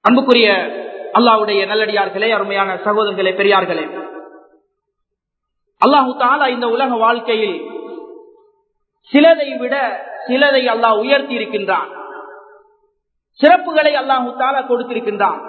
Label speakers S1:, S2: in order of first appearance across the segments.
S1: அன்புக்குரிய அல்லாவுடைய நல்லடியார்களே அருமையான சகோதரர்களே பெரியார்களே அல்லாஹு தாலா இந்த உலக வாழ்க்கையில் சிலதை விட சிலதை அல்லாஹ் உயர்த்தி இருக்கின்றான் சிறப்புகளை அல்லாஹு தாலா கொடுத்திருக்கின்றான்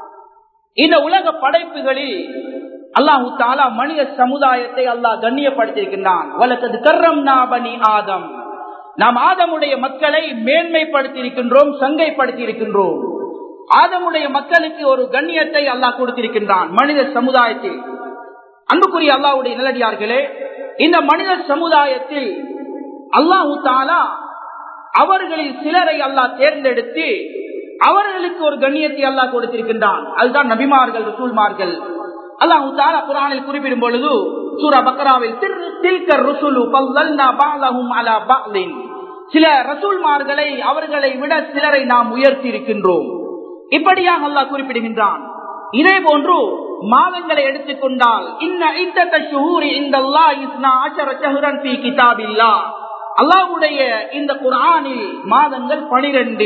S1: இந்த உலக படைப்புகளில் அல்லாஹு தாலா மனித சமுதாயத்தை அல்லாஹ் கண்ணியப்படுத்தியிருக்கின்றான் வளர்த்தது கர்ரம் நாபனி ஆதம் நாம் ஆதமுடைய மக்களை மேன்மைப்படுத்தியிருக்கின்றோம் சங்கைப்படுத்தி இருக்கின்றோம் ஆதமுடைய மக்களுக்கு ஒரு கண்ணியத்தை அல்லாஹ் கொடுத்திருக்கின்றான் மனித சமுதாயத்தில் அன்புக்குரிய அல்லாவுடைய நிலடியார்களே இந்த மனித சமுதாயத்தில் அல்லாஹு தாலா அவர்களில் சிலரை அல்லாஹ் தேர்ந்தெடுத்து அவர்களுக்கு ஒரு கண்ணியத்தை அல்லாஹ் கொடுத்திருக்கின்றான் அதுதான் நபிமார்கள் ரசூல்மார்கள் அல்லாஹு தாலா குரானில் குறிப்பிடும் பொழுது சூரா பக்ராவில் தில்கர் ருசுலு பல்லல்னா பாலஹும் அலா பாலின் சில ரசூல்மார்களை அவர்களை விட சிலரை நாம் உயர்த்தி இருக்கின்றோம் இப்படியாக அல்லாஹ் குறிப்பிடுகின்றான் இதே போன்று மாதங்களை எடுத்துக்கொண்டால் இன்ன இத்தத்த ஷுஹூரி இந்த அல்லாஹ் இஸ்னா ஆஷர ஷஹ்ரன் ஃபீ கிதாபில்லா அல்லாஹ்வுடைய இந்த குர்ஆனில் மாதங்கள் 12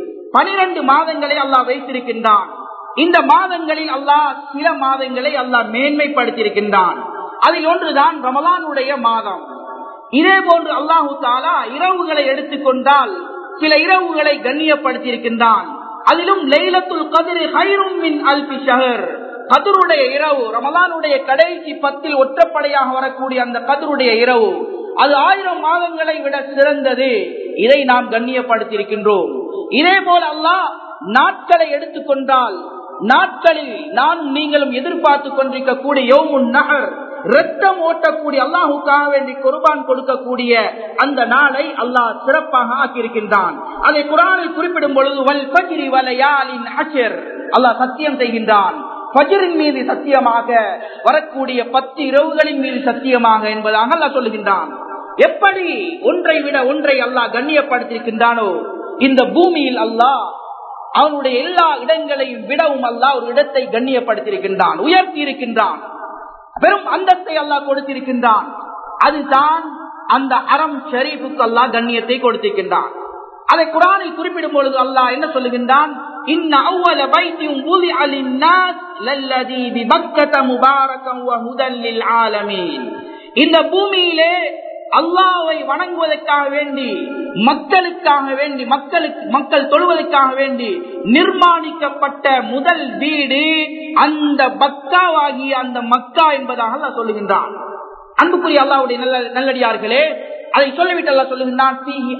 S1: 12 மாதங்களை அல்லாஹ் வைத்திருக்கின்றான் இந்த மாதங்களில் அல்லாஹ் சில மாதங்களை அல்லாஹ் மேன்மைப்படுத்தியிருக்கின்றான் அதில் ஒன்றுதான் ரமலானுடைய மாதம் இதே போன்று அல்லாஹு தாலா இரவுகளை எடுத்துக்கொண்டால் சில இரவுகளை கண்ணியப்படுத்தியிருக்கின்றான் அதிலும் லைலத்துல் கதிரி ஹைரும் மின் அல்பி ஷஹர் கதிருடைய இரவு ரமலானுடைய கடைசி பத்தில் ஒற்றப்படையாக வரக்கூடிய அந்த கதிருடைய இரவு அது ஆயிரம் மாதங்களை விட சிறந்தது இதை நாம் கண்ணியப்படுத்தியிருக்கின்றோம் இதே போல அல்லாஹ் நாட்களை எடுத்துக்கொண்டால் நாட்களில் நானும் நீங்களும் எதிர்பார்த்து கொண்டிருக்கக்கூடிய யோமுன் நகர் ரத்தம் ஓட்டக்கூடிய அல்லாஹுக்காக வேண்டி குர்பான் கொடுக்கக்கூடிய அந்த நாளை அல்லாஹ் சிறப்பாக ஆக்கியிருக்கின்றான் அதை குரானில் குறிப்பிடும் பொழுது வல் பஜ்ரி வலையாலின் அஷர் அல்லாஹ் சத்தியம் செய்கின்றான் பஜரின் மீது சத்தியமாக வரக்கூடிய பத்து இரவுகளின் மீது சத்தியமாக என்பதாக அல்லாஹ் சொல்லுகின்றான் எப்படி ஒன்றை விட ஒன்றை அல்லாஹ் கண்ணியப்படுத்தியிருக்கின்றானோ இந்த பூமியில் அல்லாஹ் அவனுடைய எல்லா இடங்களையும் விடவும் அல்லாஹ் ஒரு இடத்தை கண்ணியப்படுத்தியிருக்கின்றான் உயர்த்தி இருக்கின்றான் பெரும் அந்தத்தை அல்லாஹ் கொடுத்திருக்கின்றான் அதுதான் அந்த அறம் ஷரீஃபுக்கு அல்லாஹ் கண்ணியத்தை கொடுத்திருக்கின்றான் அதை குரானில் குறிப்பிடும் பொழுது அல்லாஹ் என்ன சொல்லுகின்றான் இன்ன அவ்வள பைத்தியும் ஊதி அலின்னாஸ் லல்லதி பிபக்கத முபாரகம் வ ஹுதல் லில் ஆலமீன் இந்த பூமியிலே அல்லாவை வணங்குவதற்காக வேண்டி மக்களுக்காக வேண்டி மக்களுக்கு மக்கள் தொழுவதற்காக வேண்டி நிர்மாணிக்கப்பட்ட முதல் வீடு அந்த பக்காவாகிய அந்த மக்கா என்பதாக அல்லா சொல்லுகின்றான் அன்புக்குரிய அல்லாவுடைய நல்ல நல்லடியார்களே அதை சொல்லிவிட்டு அல்லா சொல்லுகின்றான்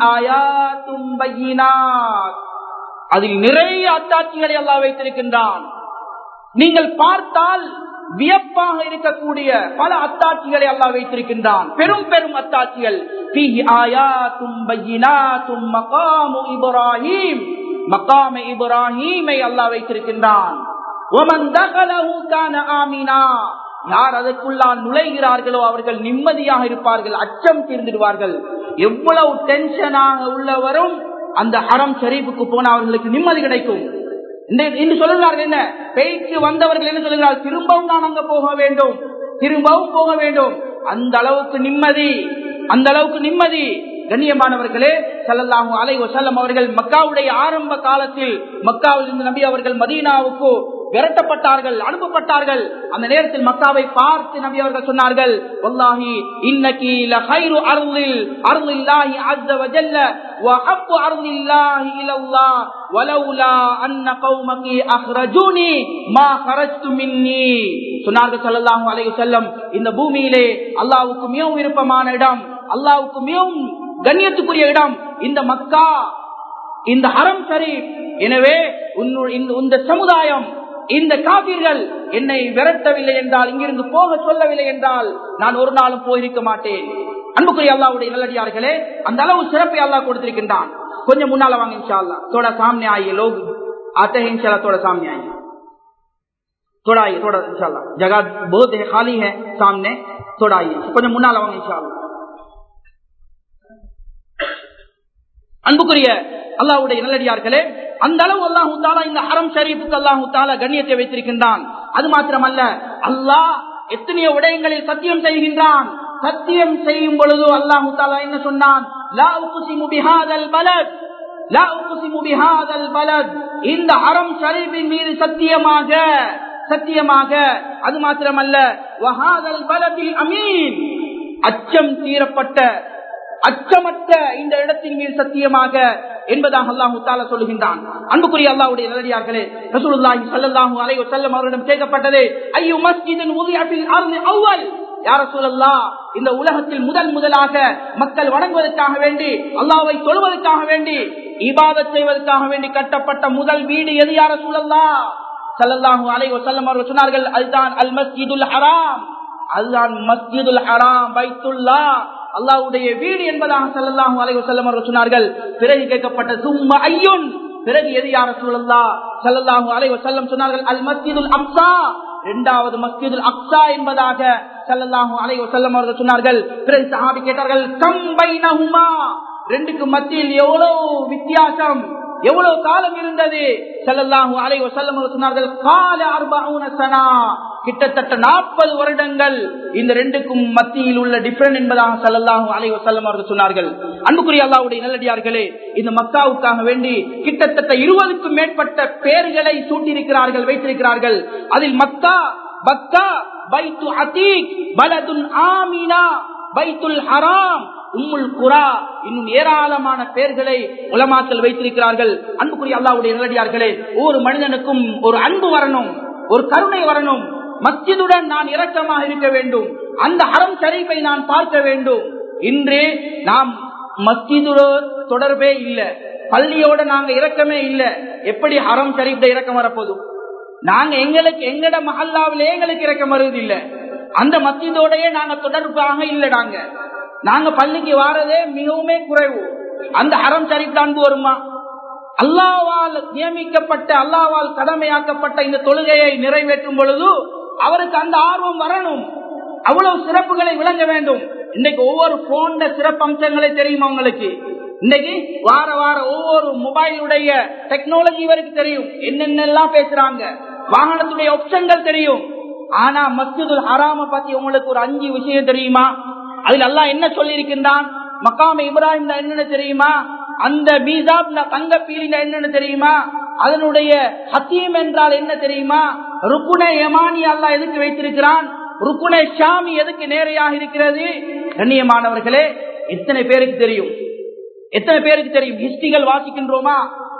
S1: அதில் நிறைய அத்தாட்சிகளை அல்லா வைத்திருக்கின்றான் நீங்கள் பார்த்தால் வியப்பாக இருக்கக்கூடிய பல அத்தாட்சிகளை அல்லா வைத்திருக்கின்றான் பெரும் பெரும் அத்தாட்சிகள் இப்ராஹிம் மக்காம இப்ராஹீமை அல்லா வைத்திருக்கின்றான் யார் அதற்குள்ளால் நுழைகிறார்களோ அவர்கள் நிம்மதியாக இருப்பார்கள் அச்சம் தீர்ந்திடுவார்கள் எவ்வளவு டென்ஷனாக உள்ளவரும் அந்த ஹரம் ஷரீஃபுக்கு போன அவர்களுக்கு நிம்மதி கிடைக்கும் இன்று சொல்லுகிறார்கள் என்ன பேய்க்கு வந்தவர்கள் என்ன சொல்லுகிறார்கள் திரும்பவும் நான் அங்க போக வேண்டும் திரும்பவும் போக வேண்டும் அந்த அளவுக்கு நிம்மதி அந்த அளவுக்கு நிம்மதி கண்ணியமானவர்களே சல்லல்லாஹு அலை வசல்லம் அவர்கள் மக்காவுடைய ஆரம்ப காலத்தில் மக்காவில் இருந்து நம்பி அவர்கள் மதீனாவுக்கு விரட்டப்பட்டார்கள் அனுப்பப்பட்டார்கள் அந்த நேரத்தில் மக்காவை பார்த்து நபி அவர்கள் சொன்னார்கள் வல்லாஹி இன்னக்கி லஹைரு அர்லில் அர்லில்லாஹி அஸ்ஸ வஜல்ல وحب أرض الله إلى الله ولولا أن قومك أخرجوني ما خرجت مني சொன்னார்கள் ஸல்லல்லாஹு அலைஹி வஸல்லம் இந்த பூமியிலே அல்லாஹ்வுக்கு மிகவும் விருப்பமான இடம் அல்லாஹ்வுக்கு மிகவும் கண்ணியத்துக்குரிய இடம் இந்த மக்கா இந்த ஹரம் ஷரீப் எனவே இந்த சமுதாயம் இந்த காபீர்கள் என்னை விரட்டவில்லை என்றால் இங்கிருந்து போக சொல்லவில்லை என்றால் நான் ஒரு நாளும் போயிருக்க மாட்டேன் அன்புக்குரிய அல்லாவுடைய நல்லடியார்களே அந்த அளவு சிறப்பை அல்லாஹ் கொடுத்திருக்கின்றான் கொஞ்சம் முன்னால வாங்க இன்ஷா அல்லா थोड़ा सामने आइए लोग आते हैं इंशाल्लाह थोड़ा सामने आइए थोड़ा आइए थोड़ा इंशाल्लाह जगह बहुत है खाली है सामने थोड़ा आइए கொஞ்சம் முன்னால வாங்க இன்ஷா அல்லா அன்புக்குரிய அல்லாஹ்வுடைய நல்லடியார்களே அந்த அளவு அல்லாஹு தாலா இந்த ஹரம் ஷரீஃபுக்கு அல்லாஹு தாலா கண்ணியத்தை வைத்திருக்கின்றான் அது மாத்திரமல்ல அல்லாஹ் எத்தனையோ விடயங்களில் சத்தியம் செய்கின்றான் சத்தியம் செய்யும் பொழுது அல்லாஹு தாலா என்ன சொன்னான் லா உக்ஸிமு பிஹாதல் பலத் லா உக்ஸிமு பிஹாதல் பலத் இந்த அறம் ஷரீஃபின் மீது சத்தியமாக சத்தியமாக அது மாத்திரமல்ல வஹாதல் பலதில் அமீன் அச்சம் தீரப்பட்ட அச்சமற்ற இந்த இடத்தின் மீது சத்தியமாக என்பதாக அல்லாஹு தாலா சொல்லுகின்றான் அன்புக்குரிய அல்லாஹ்வுடைய நல்லடியார்களே ரசூலுல்லாஹி ஸல்லல்லாஹு அலைஹி வஸல்லம் அவரிடம் கேட்கப்பட்டது ஐயோ மஸ்ஜிதின் உதிய ஃபில் அர்தி அவ்வல் யார சொல்லலாம் இந்த உலகத்தில் முதல் முதலாக மக்கள் வணங்குவதற்காக வேண்டி அல்லாவை தொழுவதற்காக வேண்டி இபாதத் செய்வதற்காக வேண்டி கட்டப்பட்ட முதல் வீடு எது யார சொல்லலாம் சல்லல்லாஹு அலைஹி வஸல்லம் அவர்கள் சொன்னார்கள் அதுதான் அல் மஸ்ஜிதுல் ஹராம் அதுதான் மஸ்ஜிதுல் ஹராம் பைத்துல்லா அல்லாஹ்வுடைய வீடு என்பதாக சல்லல்லாஹு அலைஹி வஸல்லம் அவர்கள் சொன்னார்கள் பிறகு கேட்கப்பட்ட சும்மா ஐயுன் பிறகு எது யார சொல்லலாம் சல்லல்லாஹு அலைஹி வஸல்லம் சொன்னார்கள் அல் மஸ்ஜிதுல் அக்ஸா இரண்டாவது மஸ்ஜிதுல் அக்ஸா என்பதாக சல்லல்லாஹு அலைஹி வஸல்லம் அவர்கள் சொன்னார்கள் பிறகு சஹாபி கேட்டார்கள் கம் பைனஹுமா ரெண்டுக்கு மத்தியில் எவ்வளவு வித்தியாசம் எவ்வளவு காலம் இருந்தது சல்லல்லாஹு அலைஹி வஸல்லம் அவர்கள் சொன்னார்கள் கால அர்பஊன சனா கிட்டத்தட்ட நாற்பது வருடங்கள் இந்த ரெண்டுக்கும் மத்தியில் உள்ள டிஃபரன் என்பதாக சல்லல்லாஹு அலைஹி வஸல்லம் அவர்கள் சொன்னார்கள் அன்புக்குரிய அல்லாஹ்வுடைய நல்லடியார்களே இந்த மக்காவுக்காக வேண்டி கிட்டத்தட்ட இருபதுக்கும் மேற்பட்ட பெயர்களை சூட்டியிருக்கிறார்கள் வைத்திருக்கிறார்கள் அதில் மக்கா பக்கா பைத்து அதீக் பலதுன் ஆமினா பைத்துல் ஹராம் உம்முல் குரா இன்னும் ஏராளமான பெயர்களை உலமாக்கல் வைத்திருக்கிறார்கள் அன்புக்குரிய அல்லாவுடைய நல்லடியார்களே ஒவ்வொரு மனிதனுக்கும் ஒரு அன்பு வரணும் ஒரு கருணை வரணும் மஸ்ஜிதுடன் நான் இரக்கமாக இருக்க வேண்டும் அந்த அறம் ஷரீஃபை நான் பார்க்க வேண்டும் இன்று நாம் மஸ்ஜிதோட தொடர்பே இல்லை பள்ளியோட நாங்க இரக்கமே இல்லை எப்படி அறம் ஷரீஃப்ட இரக்கம் வரப்போதும் நாங்க எங்களுக்கு எங்கட மஹல்லாவிலே எங்களுக்கு இறக்கம் வருவது இல்ல அந்த மத்தியதோடயே நாங்க தொடர்பாக இல்ல நாங்க நாங்க பள்ளிக்கு வாரதே மிகவுமே குறைவு அந்த அறம் சரிப்பு அன்பு வருமா அல்லாவால் நியமிக்கப்பட்ட அல்லாவால் கடமையாக்கப்பட்ட இந்த தொழுகையை நிறைவேற்றும் பொழுது அவருக்கு அந்த ஆர்வம் வரணும் அவ்வளவு சிறப்புகளை விளங்க வேண்டும் இன்னைக்கு ஒவ்வொரு போன்ற சிறப்பு அம்சங்களை தெரியும் அவங்களுக்கு இன்னைக்கு வார வார ஒவ்வொரு மொபைலுடைய டெக்னாலஜி வரைக்கும் தெரியும் என்னென்னலாம் பேசுறாங்க வாகனத்துடைய ஆப்ஷன்கள் தெரியும் ஆனா மஸ்ஜிதுல் ஹராம பத்தி உங்களுக்கு ஒரு அஞ்சு விஷயம் தெரியுமா அதுல எல்லாம் என்ன சொல்லி இருக்கின்றான் மக்காம இப்ராஹிம் என்னன்னு தெரியுமா அந்த மீசாப் தங்க பீலின என்னன்னு தெரியுமா அதனுடைய ஹத்தீம் என்றால் என்ன தெரியுமா ருக்குனை யமானி அல்லா எதுக்கு வைத்திருக்கிறான் ருக்குனை ஷாமி எதுக்கு நேரையாக இருக்கிறது கண்ணியமானவர்களே எத்தனை பேருக்கு தெரியும் எத்தனை பேருக்கு தெரியும் ஹிஸ்டிகள் வாசிக்கின்றோமா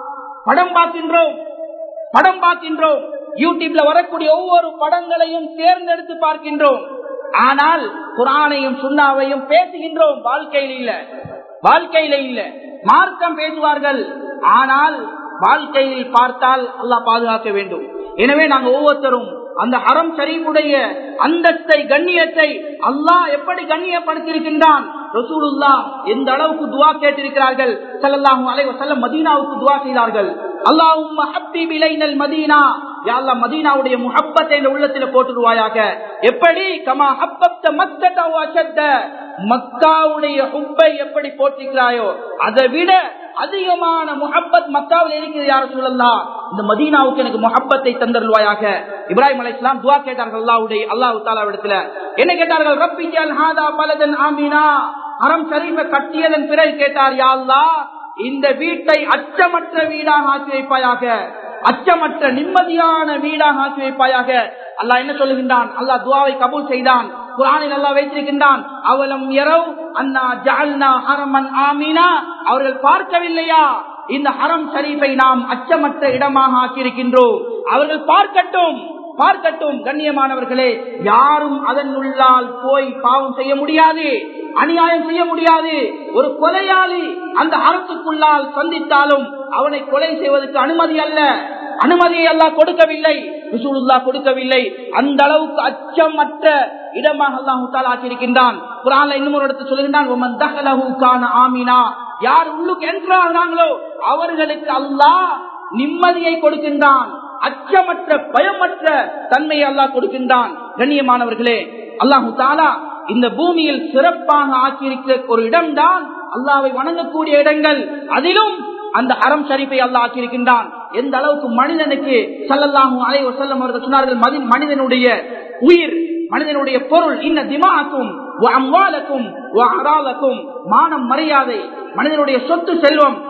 S1: படம் பார்க்கின்றோம் படம் பார்க்கின்றோம் யூடியூப்ல வரக்கூடிய ஒவ்வொரு படங்களையும் தேர்ந்தெடுத்து பார்க்கின்றோம் ஆனால் குரானையும் சுண்ணாவையும் பேசுகின்றோம் வாழ்க்கையில் இல்ல வாழ்க்கையில இல்ல மார்க்கம் பேசுவார்கள் ஆனால் வாழ்க்கையில் பார்த்தால் அல்லாஹ் பாதுகாக்க வேண்டும் எனவே நாங்கள் ஒவ்வொருத்தரும் அந்த ஹரம் ஷரீஃபுடைய அந்தஸ்தை கண்ணியத்தை அல்லாஹ் எப்படி கண்ணியப்படுத்தியிருக்கின்றான் ரசூலுல்லா எந்த அளவுக்கு துவா கேட்டிருக்கிறார்கள் ஸல்லல்லாஹு அலைஹி வஸல்லம் மதீனாவுக்கு துவா செய்தார்கள் அல்லாஹும்ம ஹப்பீப் இலைனல் மதீனா யா அல்லாஹ் மதீனாவுடைய முஹப்பத்தை இந்த உள்ளத்தில போட்டுடுவாயாக எப்படி கமா ஹப்பத்த மக்கத வஷத்த மக்காவுடைய ஹுப்பை எப்படி போட்டிருக்கிறாயோ அதை விட அதிகமான முஹப்பத் மக்காவில் இருக்கிறது யார சொல்லலாம் இந்த மதீனாவுக்கு எனக்கு முஹப்பத்தை தந்தருவாயாக இப்ராஹிம் அலை இஸ்லாம் துவா கேட்டார்கள் அல்லாவுடைய அல்லாஹு தாலா இடத்துல என்ன கேட்டார்கள் ரப்பி ஜல் ஹாதா பலதன் ஆமீனா அறம் ஷரீஃபை கட்டியதன் பிறகு கேட்டார் யா அல்லாஹ் இந்த வீட்டை அச்சமற்ற வீடாக ஆக்கி வைப்பாயாக அச்சமற்ற நிம்மதியான வீடாக ஆக்கி வைப்பாயாக அல்லாஹ் என்ன சொல்லுகின்றான் அல்லாஹ் துவாவை கபூல் செய்தான் குரானில் அல்லாஹ் வைத்திருக்கின்றான் அவலம் இரவு அண்ணா ஜால்னா ஹரமன் ஆமீனா அவர்கள் பார்க்கவில்லையா இந்த ஹரம் ஷரீஃபை நாம் அச்சமற்ற இடமாக ஆக்கியிருக்கின்றோம் அவர்கள் பார்க்கட்டும் பார்க்கட்டும் கண்ணியமானவர்களே யாரும் அதன் உள்ளால் போய் பாவம் செய்ய முடியாது அநியாயம் செய்ய முடியாது ஒரு கொலையாளி அந்த அரசுக்குள்ளால் சந்தித்தாலும் அவனை கொலை செய்வதற்கு அனுமதி அல்ல அனுமதியை எல்லாம் கொடுக்கவில்லை ரசூலுல்லா கொடுக்கவில்லை அந்த அளவுக்கு அச்சமற்ற இடமாக அல்லாஹு தாலா ஆக்கியிருக்கின்றான் குரான்ல இன்னும் ஒரு இடத்துல சொல்லுகின்றான் "ஒமன் தகலஹு கான ஆமினா யார் உள்ளுக்கு என்றார்களோ அவர்களுக்கு அல்லாஹ் நிம்மதியை கொடுக்கின்றான் அச்சமற்ற பயமற்ற தன்மையை அல்லாஹ் கொடுக்கின்றான் கண்ணியமானவர்களே அல்லாஹு தாலா இந்த பூமியில் சிறப்பாக ஆக்கியிருக்கிற ஒரு இடம்தான் அல்லாவை வணங்கக்கூடிய இடங்கள் அதிலும் அந்த அறம் ஷரீஃபை அல்லாஹ் ஆக்கியிருக்கின்றான் எந்த அளவுக்கு மனிதனுக்கு சல்லல்லாஹு அலைஹி வஸல்லம் அவர்கள் சொன்னார்கள் மதி- மனிதனுடைய உயிர் மனிதனுடைய பொருள் இன்ன திமாக்கும் அம்வாலக்கும் அராலக்கும் மானம் மரியாதை மனிதனுடைய சொத்து செல்வம்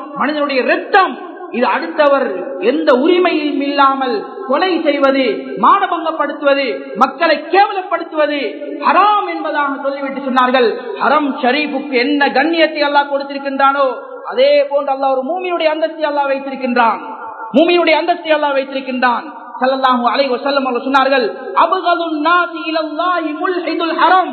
S1: மனிதனுடைய ரத்தம் இது அடுத்தவர் எந்த உரிமையும் இல்லாமல் கொலை செய்வது மானபங்கப்படுத்துவது மக்களை கேவலப்படுத்துவது ஹராம் என்பதாக சொல்லிவிட்டு சொன்னார்கள் ஹரம் ஷரீஃபுக்கு என்ன கண்ணியத்தை அல்லாஹ் கொடுத்திருக்கின்றானோ அதே போன்று அல்லாஹ் ஒரு மூமியுடைய அந்தஸ்தை அல்லாஹ் வைத்திருக்கின்றான் மூமியுடைய அந்தஸ்தை அல்லாஹ் வைத்திருக்கின்றான் ஸல்லல்லாஹு அலைஹி வஸல்லம் அவர்கள் சொன்னார்கள் அபகதுன் நாசி இலல்லாஹி முல்ஹிதுல் ஹரம்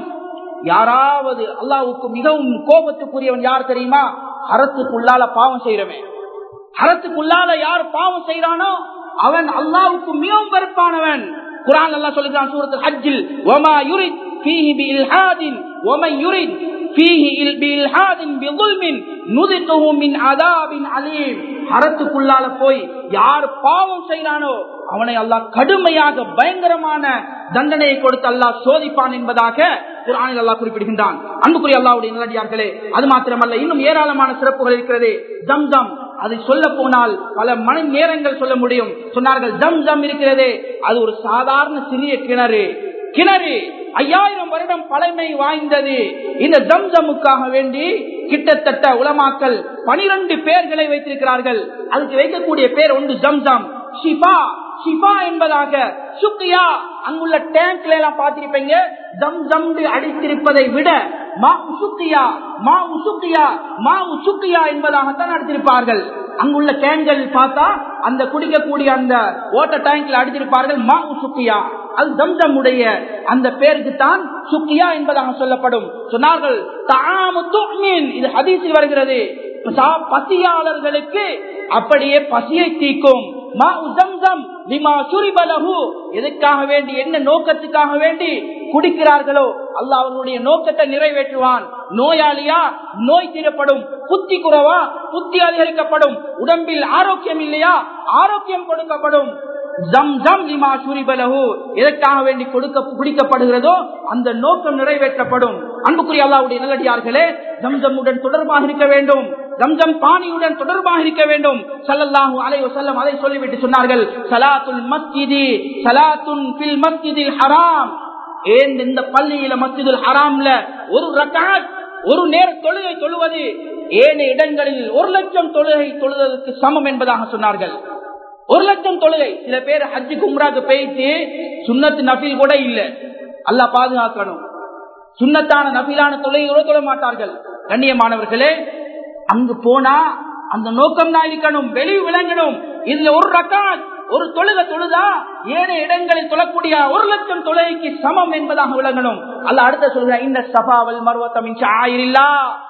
S1: யாராவது அல்லாஹ்வுக்கு மிகவும் கோபத்துக்குரியவன் யார் தெரியுமா ஹரத்துக்குள்ளால பாவம் செய்யறவன் ஹரத்துக்குள்ளால யார் பாவம் செய்யறானோ அவன் அல்லாஹ்வுக்கு மிகவும் வெறுப்பானவன் குரான் அல்லாஹ் சொல்லுகிறான் சூரத்துல் ஹஜ்ஜில் வமா யுரித் ஃபீஹி பில்ஹாதின் வமன் யுரித் ஃபீஹி இல் பில்ஹாதின் பிظுல்மின் நுதிகுஹு மின் அதாபின் அலீம் ஹரத்துக்குள்ளால போய் யார் பாவம் செய்யறானோ அவனை அல்லாஹ் கடுமையாக பயங்கரமான தண்டனையை கொடுத்து அல்லாஹ் சோதிப்பான் என்பதாக குரானில் அல்லாஹ் குறிப்பிடுகின்றான் அன்புக்குரிய அல்லாவுடைய நிலடியார்களே அது மாத்திரமல்ல இன்னும் ஏராளமான சிறப்புகள் இருக்கிறது தம் தம் அதை சொல்ல போனால் பல மணி நேரங்கள் சொல்ல முடியும் சொன்னார்கள் ஜம் ஜம் இருக்கிறதே அது ஒரு சாதாரண சிறிய கிணறு கிணறு ஐயாயிரம் வருடம் பழமை வாய்ந்தது இந்த ஜம் ஜம்முக்காக வேண்டி கிட்டத்தட்ட உலமாக்கல் பனிரெண்டு பேர்களை வைத்திருக்கிறார்கள் அதுக்கு வைக்கக்கூடிய பேர் ஒன்று ஜம் ஜம் ஷிபா ஷிபா என்பதாக சுக்கியா அங்குள்ள டேங்க்ல எல்லாம் பார்த்திருப்பீங்க ஜம் ஜம் அடித்திருப்பதை விட மா உசுக்கியா மா உசுக்கியா மா உசுக்கியா என்பதாகத்தான் அடித்திருப்பார்கள் அங்குள்ள டேங்கள் பார்த்தா அந்த குடிக்கக்கூடிய அந்த ஓட்ட டேங்க்ல அடித்திருப்பார்கள் மா உசுக்கியா அது தம் உடைய அந்த பேருக்கு தான் சுக்கியா என்பதாக சொல்லப்படும் சொன்னார்கள் தாமு துக்மின் இது ஹதீஸில் வருகிறது சா- பசியாளர்களுக்கு அப்படியே பசியை தீக்கும் மா உசம்சம் லிமா சுரிபலஹு எதுக்காக வேண்டி என்ன நோக்கத்துக்காக வேண்டி குடிக்கிறார்களோ அல்லாஹ் அவர்களுடைய நோக்கத்தை நிறைவேற்றுவான் நோயாளியா நோய் தீரப்படும் புத்தி குறவா புத்தி அதிகரிக்கப்படும் உடம்பில் ஆரோக்கியம் இல்லையா ஆரோக்கியம் கொடுக்கப்படும் ஜம் ஜம் லிமா சுரிபலஹு எதற்காக வேண்டி கொடுக்க குடிக்கப்படுகிறதோ அந்த நோக்கம் நிறைவேற்றப்படும் அன்புக்குரிய அல்லாவுடைய நல்லடியார்களே ஜம்ஜம்முடன் தொடர்பாக இருக்க வேண்டும் ஜம்ஜம் பானியுடன் தொடர்பாக இருக்க வேண்டும் சல்லல்லாஹு அலைஹி வஸல்லம் அதை சொல்லிவிட்டு சொன்னார்கள் சலாத்துல் மஸ்ஜிதி சலாத்துன் ஃபில் மஸ்ஜிதில் ஹராம் ஏன் இந்த பள்ளியில மஸ்ஜிதுல் ஹராம்ல ஒரு ரக்காத் ஒரு நேர தொழுகை தொழுவது ஏனைய இடங்களில் ஒரு லட்சம் தொழுகை தொழுவதற்கு சமம் என்பதாக சொன்னார்கள் ஒரு லட்சம் தொழுகை சில பேர் ஹஜ்ஜுக்கு உம்ராக்கு போயிட்டு சுன்னத்து நபில் கூட இல்ல அல்லாஹ் பாதுகாக்கணும் சுன்னத்தான நபிலான தொழுகை கூட தொழ மாட்டார்கள் கண்ணியமானவர்களே அங்கு போனா அந்த நோக்கம் தான் இருக்கணும் வெளி விளங்கணும் இதுல ஒரு ரக்காத் ஒரு தொழுக தொழுதா ஏனைய இடங்களில் தொழக்கூடிய ஒரு லட்சம் தொழுகைக்கு சமம் என்பதாக விளங்கணும் அல்ல அடுத்த சொல்ற இந்த சபாவல் மருவத்தம் ஆயிரில்லா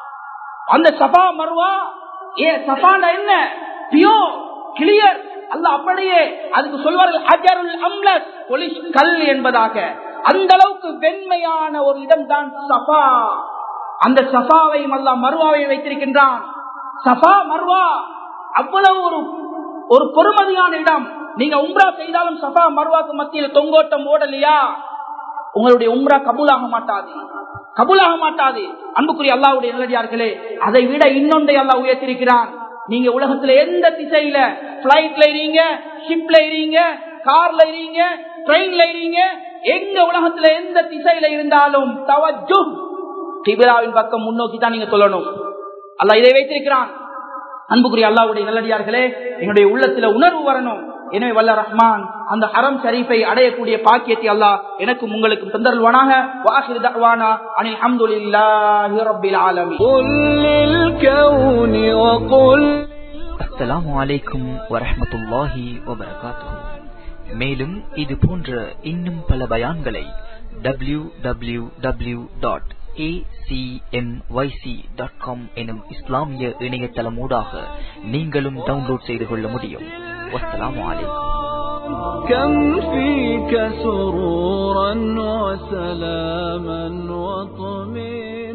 S1: அந்த சபா மருவா ஏ சபான என்ன பியோ கிளியர் அல்ல அப்படியே அதுக்கு சொல்வார்கள் ஹஜருல் அம்லஸ் பொலிஷ் கல் என்பதாக அந்த அளவுக்கு வெண்மையான ஒரு இடம் தான் சபா அந்த சபாவையும் அல்ல மருவாவை வைத்திருக்கின்றான் சபா மருவா அவ்வளவு ஒரு ஒரு பொறுமதியான இடம் நீங்க உம்ரா செய்தாலும் சபா மருவாக்கு மத்தியில் தொங்கோட்டம் ஓடலையா உங்களுடைய உம்ரா கபூலாக மாட்டாது கபூலாக மாட்டாது அன்புக்குரிய அல்லாவுடைய நிலடியார்களே அதை விட இன்னொன்றை அல்லாஹ் உயர்த்திருக்கிறான் நீங்க உலகத்துல எந்த திசையில பிளைட்ல இருங்க ஷிப்ல இருங்க கார்ல இருங்க ட்ரெயின்ல இருங்க எங்க உலகத்துல எந்த திசையில இருந்தாலும் தவஜு கிபிலாவின் பக்கம் முன்னோக்கி தான் நீங்க சொல்லணும் அல்லாஹ் இதை வைத்திருக்கிறான் அன்புக்குரிய அல்லாவுடைய நல்லடியார்களே எங்களுடைய உள்ளத்துல உணர்வு வரணும் எனவே வல்ல ரஹ்மான் அந்த ஹரம் ஷரீஃபை அடையக்கூடிய பாக்கியத்தை அல்லாஹ் எனக்கும் உங்களுக்கும் தந்தருள்வானாக வாஹிர் தஹ்வானா அனில் அல்ஹம்துலில்லாஹி ரப்பில் ஆலமீன்
S2: قل للكون وقل
S3: அஸ்ஸலாமு அலைக்கும் வரஹ்மத்துல்லாஹி வபரகாத்துஹு மேலும் இது போன்ற இன்னும் பல பயான்களை W W W dot dot com எனும் இஸ்லாமிய இணையதளமூடாக நீங்களும் டவுன்லோட் செய்து கொள்ள முடியும் வஸ்ஸலாமு அலைக்கும்
S2: كم فيك سرورا وسلاما وطمئنا